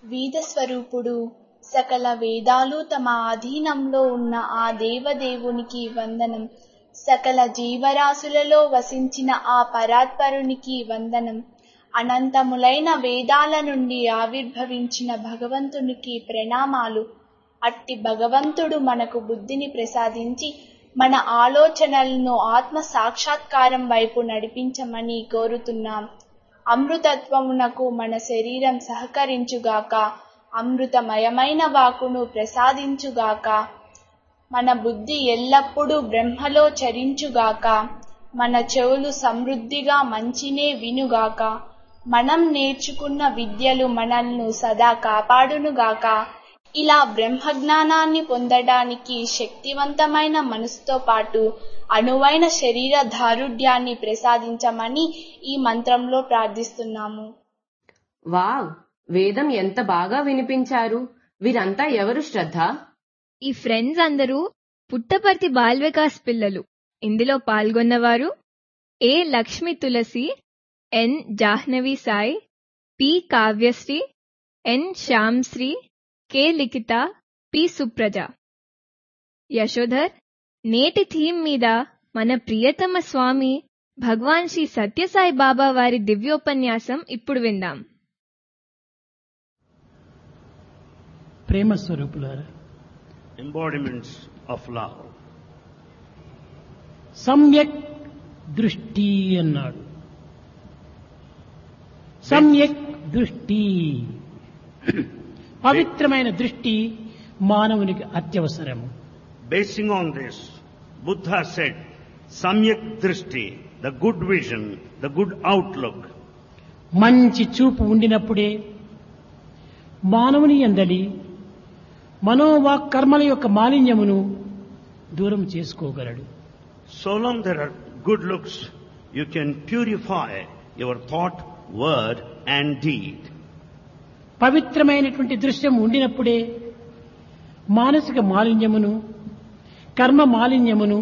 వేద స్వరూపుడు సకల వేదాలు తమ ఆధీనంలో ఉన్న ఆ దేవదేవునికి వందనం సకల జీవరాశులలో వసించిన ఆ పరాత్పరునికి వందనం అనంతములైన వేదాల నుండి ఆవిర్భవించిన భగవంతునికి ప్రణామాలు అట్టి భగవంతుడు మనకు బుద్ధిని ప్రసాదించి మన ఆలోచనలను ఆత్మ సాక్షాత్కారం వైపు నడిపించమని కోరుతున్నాం అమృతత్వమునకు మన శరీరం సహకరించుగాక అమృతమయమైన వాకును ప్రసాదించుగాక మన బుద్ధి ఎల్లప్పుడూ బ్రహ్మలో చరించుగాక మన చెవులు సమృద్ధిగా మంచినే వినుగాక మనం నేర్చుకున్న విద్యలు మనల్ని సదా కాపాడునుగాక ఇలా బ్రహ్మజ్ఞానాన్ని పొందడానికి శక్తివంతమైన మనసుతో పాటు అనువైన శరీర దారుఢ్యాన్ని ప్రసాదించమని ఈ మంత్రంలో ప్రార్థిస్తున్నాము వావ్ వేదం ఎంత బాగా వినిపించారు వీరంతా ఎవరు శ్రద్ధ ఈ ఫ్రెండ్స్ అందరూ పుట్టపర్తి బాల్ వికాస్ పిల్లలు ఇందులో పాల్గొన్నవారు A Lakshmi Tulasi N Jahnavi Sai P Kavyasri N Shyamsri K Likhitha P Supraja Yashodhar నేటి థీమ్ మీద మన ప్రియతమ స్వామి భగవాన్ శ్రీ సత్యసాయి బాబా వారి దివ్యోపన్యాసం ఇప్పుడు విందాం ప్రేమ స్వరూపులారా embodiments of love. సమ్యక్ దృష్టి అన్నాడు సమ్యక్ దృష్టి పవిత్రమైన దృష్టి మానవునికి అత్యవసరము Basing on this, Buddha said, Samyak Drishti, the good vision, the good outlook. మంచి చూపు ఉండినప్పుడే మానవుని ఎందలి మనోవాక్ కర్మల యొక్క మాలిన్యమును దూరం చేసుకోగలడు So long there are good looks, you can purify your thought, word and deed. పవిత్రమైనటువంటి దృశ్యం ఉండినప్పుడే మానసిక మాలిన్యమును కర్మ మాలిన్యమును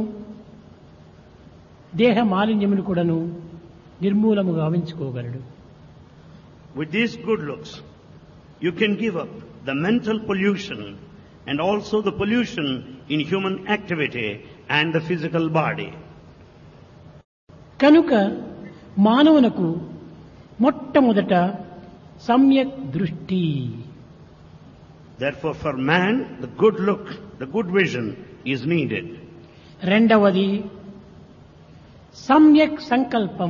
దేహ మాలిన్యమును కూడాను నిర్మూలము గావించుకోగలడు With these good looks, you can give up the mental pollution and also the pollution in human activity and the physical body. కనుక మానవునకు మొట్టమొదట సమ్యక్ దృష్టి Therefore, for man, the good look, the good vision is needed. రెండవది సమ్యక్ సంకల్పం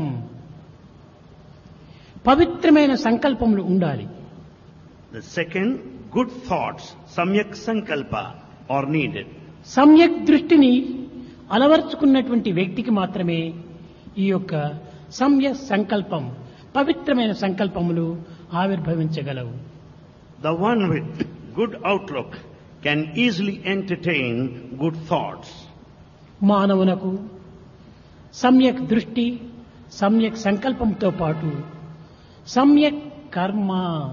పవిత్రమైన సంకల్పములు ఉండాలి The second, good thoughts, samyak sankalpa, are needed. సమ్యక్ దృష్టిని అలవర్చుకున్నటువంటి వ్యక్తికి మాత్రమే ఈ యొక్క సమ్యక్ సంకల్పం పవిత్రమైన సంకల్పములు ఆవిర్భవించగలవు The one with good outlook can easily entertain good thoughts. మానవునకు సమ్యక్ దృష్టి సమ్యక్ సంకల్పంతో పాటు సమ్యక్ కర్మ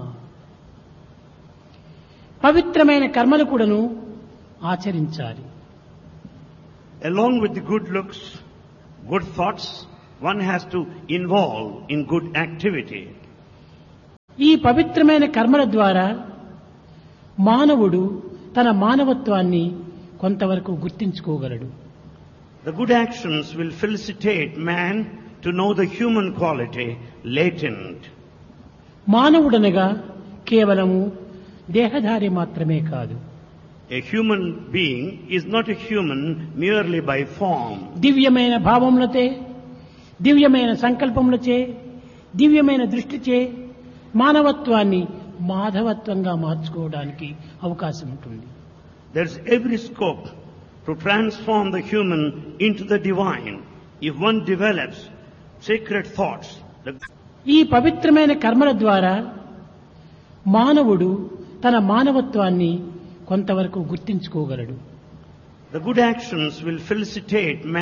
పవిత్రమైన కర్మలు కూడాను ఆచరించాలి Along with the good looks, good thoughts, one has to involve in good activity. ఈ పవిత్రమైన కర్మల ద్వారా మానవుడు తన మానవత్వాన్ని కొంతవరకు గుర్తించుకోగలడు The good actions will felicitate man to know the human quality latent. మానవుడనగా కేవలము దేహధారి మాత్రమే కాదు A human being is not a human merely by form. దివ్యమైన భావములతే దివ్యమైన సంకల్పములచే దివ్యమైన దృష్టిచే మానవత్వాన్ని మాధవత్వంగా మార్చుకోవడానికి అవకాశం ఉంటుంది There's every scope to transform the human into the divine if one develops sacred thoughts. The ఈ పవిత్రమైన కర్మల ద్వారా మానవుడు తన మానవత్వాన్ని కొంతవరకు గుర్తించుకోగలడు The good actions will felicitate man